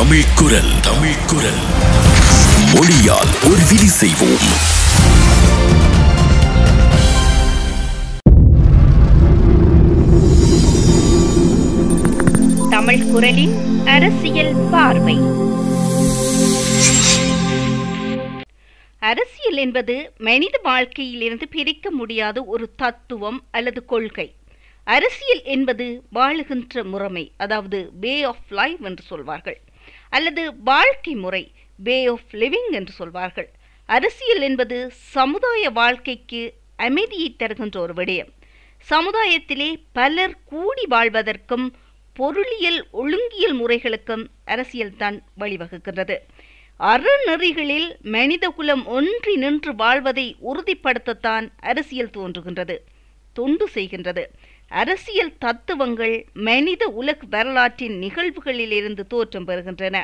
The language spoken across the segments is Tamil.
தமிழ் குரல் தமிழ் குரல் மொழியால் ஒரு விதி செய்வோம் தமிழ் குரலின் அரசியல் பார்வை அரசியல் என்பது மனித வாழ்க்கையிலிருந்து பிரிக்க முடியாத ஒரு தத்துவம் அல்லது கொள்கை அரசியல் என்பது வாழுகின்ற முறைமை அதாவது வே ஆஃப் லைஃப் என்று சொல்வார்கள் அல்லது வாழ்க்கை முறை வே ஆஃப் லிவிங் என்று சொல்வார்கள் அரசியல் என்பது சமுதாய வாழ்க்கைக்கு அமைதியை தருகின்ற ஒரு விடயம் சமுதாயத்திலே பலர் கூடி வாழ்வதற்கும் பொருளியல் ஒழுங்கியல் முறைகளுக்கும் அரசியல்தான் வழிவகுக்கின்றது அறநெறிகளில் மனிதகுலம் ஒன்றி நின்று வாழ்வதை உறுதிப்படுத்தத்தான் அரசியல் தோன்றுகின்றது தொண்டு செய்கின்றது அரசியல் தத்துவங்கள் மனித உலக வரலாற்றின் நிகழ்வுகளிலிருந்து தோற்றம் பெறுகின்றன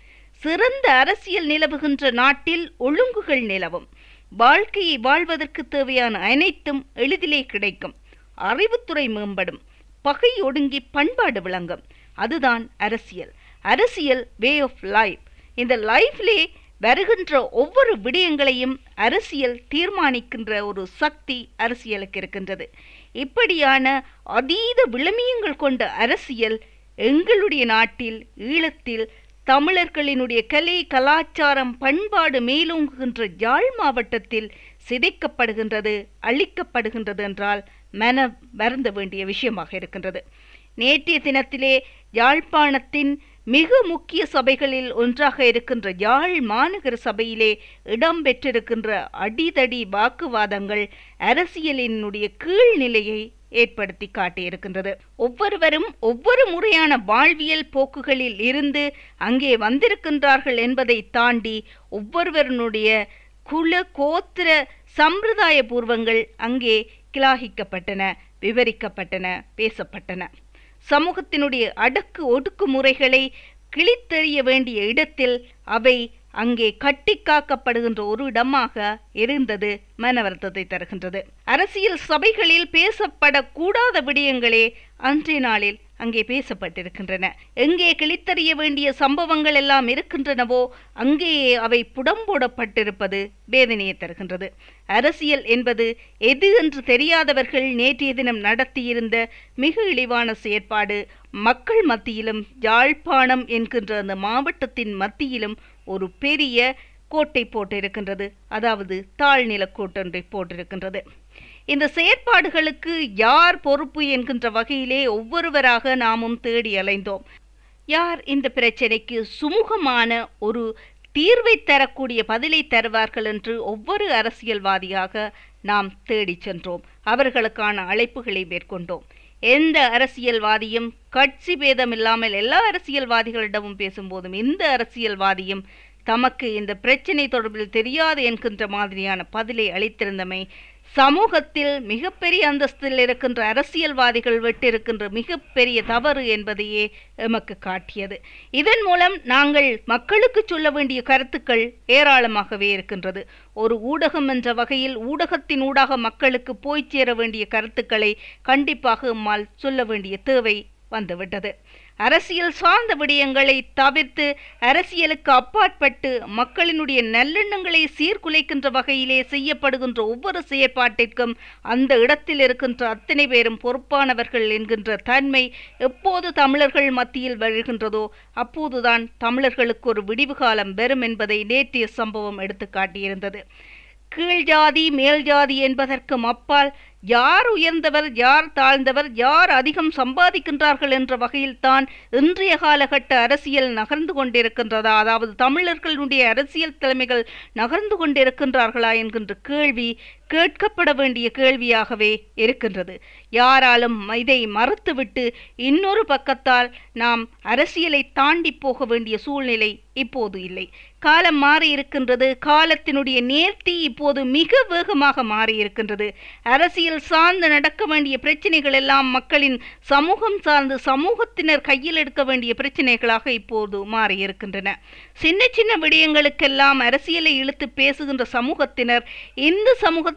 சிறந்த அரசியல் நிலவுகின்ற நாட்டில் ஒழுங்குகள் நிலவும் வாழ்க்கையை வாழ்வதற்கு தேவையான அனைத்தும் எளிதிலே கிடைக்கும் அறிவுத்துறை மேம்படும் பகை ஒடுங்கி பண்பாடு விளங்கும் அதுதான் அரசியல் அரசியல் வே ஆஃப் லைஃப் இந்த லைஃப்லே வருகின்ற ஒவ்வொரு விடயங்களையும் அரசியல் தீர்மானிக்கின்ற ஒரு சக்தி அரசியலுக்கு இருக்கின்றது இப்படியான அதீத விளமியங்கள் கொண்ட அரசியல் எங்களுடைய நாட்டில் ஈழத்தில் தமிழர்களினுடைய கலை கலாச்சாரம் பண்பாடு மேலோங்குகின்ற யாழ் மாவட்டத்தில் சிதைக்கப்படுகின்றது அழிக்கப்படுகின்றது என்றால் மன வருந்த வேண்டிய விஷயமாக இருக்கின்றது நேற்றைய தினத்திலே யாழ்ப்பாணத்தின் மிக முக்கிய சபைகளில் ஒன்றாக இருக்கின்ற யாழ் மாநகர சபையிலே இடம்பெற்றிருக்கின்ற அடிதடி வாக்குவாதங்கள் அரசியலினுடைய கீழ்நிலையை ஏற்படுத்தி காட்டியிருக்கின்றது ஒவ்வொருவரும் ஒவ்வொரு முறையான வாழ்வியல் போக்குகளில் இருந்து அங்கே வந்திருக்கின்றார்கள் என்பதை தாண்டி ஒவ்வொருவருடைய குல கோத்திர சம்பிரதாய பூர்வங்கள் அங்கே கிளாகிக்கப்பட்டன விவரிக்கப்பட்டன பேசப்பட்டன சமூகத்தினுடைய அடக்கு ஒடுக்குமுறைகளை கிழித்தெறிய வேண்டிய இடத்தில் அவை அங்கே கட்டி காக்கப்படுகின்ற ஒரு இடமாக இருந்தது மன வருத்தத்தை தருகின்றது அரசியல் சபைகளில் பேசப்படக்கூடாத விடயங்களே அன்றைய நாளில் அங்கே பேசப்பட்டிருக்கின்றன எங்கே கிழித்தறிய வேண்டிய சம்பவங்கள் எல்லாம் இருக்கின்றனவோ அங்கேயே அவை புடம்போடப்பட்டிருப்பது வேதனையை தருகின்றது அரசியல் என்பது எது என்று தெரியாதவர்கள் நேற்றைய தினம் நடத்தியிருந்த மிக இழிவான செயற்பாடு மக்கள் மத்தியிலும் யாழ்ப்பாணம் என்கின்ற அந்த மாவட்டத்தின் மத்தியிலும் ஒரு பெரிய கோட்டை போட்டிருக்கின்றது அதாவது தாழ்நில கோட்டொன்றை போட்டிருக்கின்றது இந்த செயற்பாடுகளுக்கு யார் பொறுப்பு என்கின்ற வகையிலே ஒவ்வொருவராக நாமும் தேடி அலைந்தோம் யார் இந்த பிரச்சனைக்கு சுமூகமான ஒரு தீர்வை தரக்கூடிய பதிலை தருவார்கள் என்று ஒவ்வொரு அரசியல்வாதியாக நாம் தேடிச் சென்றோம் அவர்களுக்கான அழைப்புகளை மேற்கொண்டோம் எந்த அரசியல்வாதியும் கட்சி பேதம் இல்லாமல் எல்லா அரசியல்வாதிகளிடமும் பேசும்போதும் எந்த அரசியல்வாதியும் தமக்கு இந்த பிரச்சினை தொடர்பில் தெரியாது என்கின்ற மாதிரியான பதிலை அளித்திருந்தமை சமூகத்தில் மிகப்பெரிய அந்தஸ்தில் இருக்கின்ற அரசியல்வாதிகள் விட்டிருக்கின்ற மிகப்பெரிய தவறு என்பதையே எமக்கு காட்டியது இதன் மூலம் நாங்கள் மக்களுக்கு சொல்ல வேண்டிய கருத்துக்கள் ஏராளமாகவே இருக்கின்றது ஒரு ஊடகம் என்ற வகையில் ஊடகத்தின் ஊடாக மக்களுக்கு போய் சேர வேண்டிய கருத்துக்களை கண்டிப்பாக எம்மால் சொல்ல வேண்டிய தேவை வந்துவிட்டது அரசியல் சார்ந்த விடயங்களை தவிர்த்து அரசியலுக்கு அப்பாற்பட்டு மக்களினுடைய நல்லெண்ணங்களை சீர்குலைக்கின்ற வகையிலே செய்யப்படுகின்ற ஒவ்வொரு செயற்பாட்டிற்கும் அந்த இடத்தில் இருக்கின்ற அத்தனை பேரும் பொறுப்பானவர்கள் என்கின்ற தன்மை எப்போது தமிழர்கள் மத்தியில் வருகின்றதோ அப்போதுதான் தமிழர்களுக்கு ஒரு விடிவு காலம் வரும் என்பதை நேற்றைய சம்பவம் எடுத்து காட்டியிருந்தது கீழ் ஜாதி மேல் ஜாதி என்பதற்கும் அப்பால் யார் உயர்ந்தவர் யார் தாழ்ந்தவர் யார் அதிகம் சம்பாதிக்கின்றார்கள் என்ற வகையில்தான் இன்றைய காலகட்ட அரசியல் நகர்ந்து கொண்டிருக்கின்றதா அதாவது தமிழர்களுடைய அரசியல் தலைமைகள் நகர்ந்து கொண்டிருக்கின்றார்களா என்கின்ற கேள்வி கேட்கப்பட வேண்டிய கேள்வியாகவே இருக்கின்றது யாராலும் இதை மறுத்துவிட்டு இன்னொரு பக்கத்தால் நாம் அரசியலை தாண்டி போக வேண்டிய சூழ்நிலை இப்போது இல்லை காலம் மாறி இருக்கின்றது காலத்தினுடைய நேர்த்தி இப்போது மிக வேகமாக மாறி இருக்கின்றது அரசியல் சார்ந்து நடக்க வேண்டிய பிரச்சனைகள் எல்லாம் மக்களின் சமூகம் சார்ந்து சமூகத்தினர் கையில் எடுக்க வேண்டிய பிரச்சனைகளாக இப்போது மாறி இருக்கின்றன சின்ன சின்ன விடயங்களுக்கெல்லாம் அரசியலை இழுத்து பேசுகின்ற சமூகத்தினர் இந்த சமூக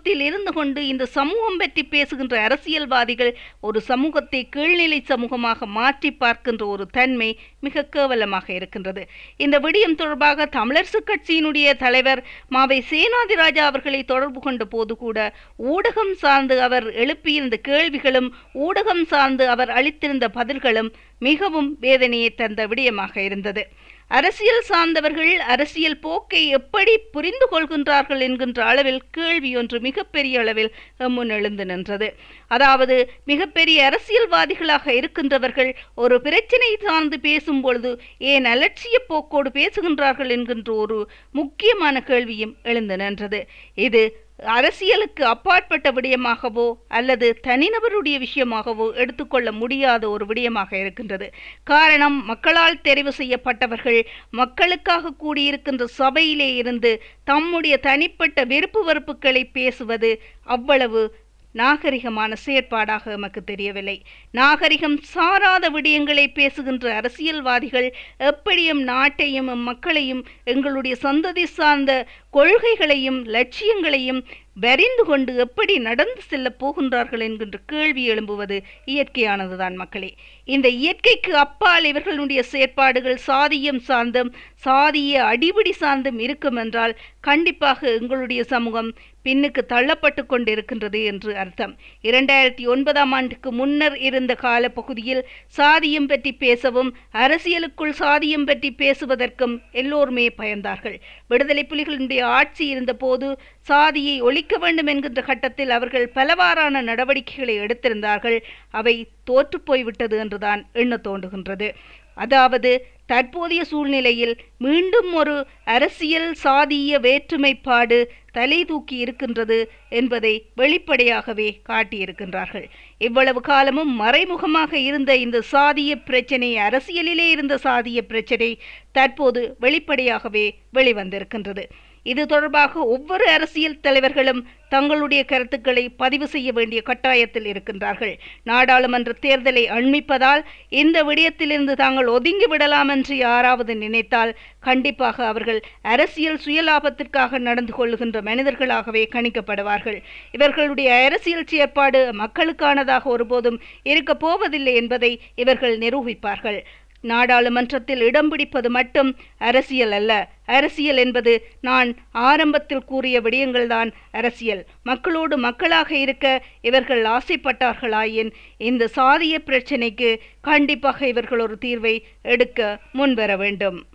சமூகத்தில் இருந்து கொண்டு இந்த சமூகம் பற்றி பேசுகின்ற அரசியல்வாதிகள் ஒரு சமூகத்தை கீழ்நிலை சமூகமாக மாற்றி பார்க்கின்ற ஒரு தன்மை மிக கேவலமாக இருக்கின்றது இந்த விடயம் தொடர்பாக தமிழரசு கட்சியினுடைய தலைவர் மாவை சேனாதிராஜா அவர்களை தொடர்பு கொண்ட போது கூட ஊடகம் சார்ந்து அவர் எழுப்பியிருந்த கேள்விகளும் ஊடகம் சார்ந்து அவர் அளித்திருந்த பதில்களும் மிகவும் வேதனையை தந்த விடயமாக இருந்தது அரசியல் சார்ந்தவர்கள் அரசியல் போக்கை எப்படி புரிந்து கொள்கின்றார்கள் என்கின்ற அளவில் கேள்வி ஒன்று மிகப்பெரிய அளவில் முன் எழுந்து நின்றது அதாவது மிகப்பெரிய அரசியல்வாதிகளாக இருக்கின்றவர்கள் ஒரு பிரச்சனை சார்ந்து பேசும் பொழுது ஏன் அலட்சிய போக்கோடு பேசுகின்றார்கள் என்கின்ற ஒரு முக்கியமான கேள்வியும் எழுந்து நின்றது இது அரசியலுக்கு அப்பாற்பட்ட விடயமாகவோ அல்லது தனிநபருடைய விஷயமாகவோ எடுத்துக்கொள்ள முடியாத ஒரு விடயமாக இருக்கின்றது காரணம் மக்களால் தெரிவு செய்யப்பட்டவர்கள் மக்களுக்காக கூடியிருக்கின்ற சபையிலே இருந்து தம்முடைய தனிப்பட்ட விருப்பு வெறுப்புகளை பேசுவது அவ்வளவு நாகரிகமான செயற்பாடாக எமக்கு தெரியவில்லை நாகரிகம் சாராத விடயங்களை பேசுகின்ற அரசியல்வாதிகள் எப்படியும் நாட்டையும் மக்களையும் எங்களுடைய சந்ததி சார்ந்த கொள்கைகளையும் லட்சியங்களையும் வரிந்து கொண்டு எப்படி நடந்து செல்ல போகின்றார்கள் என்கின்ற கேள்வி எழும்புவது இயற்கையானதுதான் மக்களே இந்த இயற்கைக்கு அப்பால் இவர்களுடைய செயற்பாடுகள் சாதியம் சார்ந்தும் சாதிய அடிபிடி சார்ந்தும் இருக்கும் என்றால் கண்டிப்பாக எங்களுடைய சமூகம் பின்னுக்கு தள்ளப்பட்டு கொண்டிருக்கின்றது என்று அர்த்தம் இரண்டாயிரத்தி ஒன்பதாம் ஆண்டுக்கு முன்னர் இருந்த காலப்பகுதியில் சாதியம் பற்றி பேசவும் அரசியலுக்குள் சாதியம் பற்றி பேசுவதற்கும் எல்லோருமே பயந்தார்கள் விடுதலை புலிகளுடைய ஆட்சி இருந்தபோது சாதியை ஒழிக்க வேண்டும் என்கின்ற கட்டத்தில் அவர்கள் பலவாறான நடவடிக்கைகளை எடுத்திருந்தார்கள் அவை தோற்று போய்விட்டது என்றுதான் எண்ண தோன்றுகின்றது அதாவது தற்போதைய சூழ்நிலையில் மீண்டும் ஒரு அரசியல் சாதிய வேற்றுமைப்பாடு தலை தூக்கி இருக்கின்றது என்பதை வெளிப்படையாகவே காட்டியிருக்கின்றார்கள் இவ்வளவு காலமும் மறைமுகமாக இருந்த இந்த சாதிய பிரச்சனை அரசியலிலே இருந்த சாதிய பிரச்சனை தற்போது வெளிப்படையாகவே வெளிவந்திருக்கின்றது இது தொடர்பாக ஒவ்வொரு அரசியல் தலைவர்களும் தங்களுடைய கருத்துக்களை பதிவு செய்ய வேண்டிய கட்டாயத்தில் இருக்கின்றார்கள் நாடாளுமன்ற தேர்தலை அண்மிப்பதால் இந்த விடயத்திலிருந்து தாங்கள் ஒதுங்கி விடலாம் என்று யாராவது நினைத்தால் கண்டிப்பாக அவர்கள் அரசியல் சுயலாபத்திற்காக நடந்து கொள்ளுகின்ற மனிதர்களாகவே கணிக்கப்படுவார்கள் இவர்களுடைய அரசியல் செயற்பாடு மக்களுக்கானதாக ஒருபோதும் இருக்கப் போவதில்லை என்பதை இவர்கள் நிரூபிப்பார்கள் நாடாளுமன்றத்தில் இடம் பிடிப்பது மட்டும் அரசியல் அல்ல அரசியல் என்பது நான் ஆரம்பத்தில் கூறிய விடயங்கள்தான் அரசியல் மக்களோடு மக்களாக இருக்க இவர்கள் ஆசைப்பட்டார்களாயின் இந்த சாதிய பிரச்சினைக்கு கண்டிப்பாக இவர்கள் ஒரு தீர்வை எடுக்க முன்வர வேண்டும்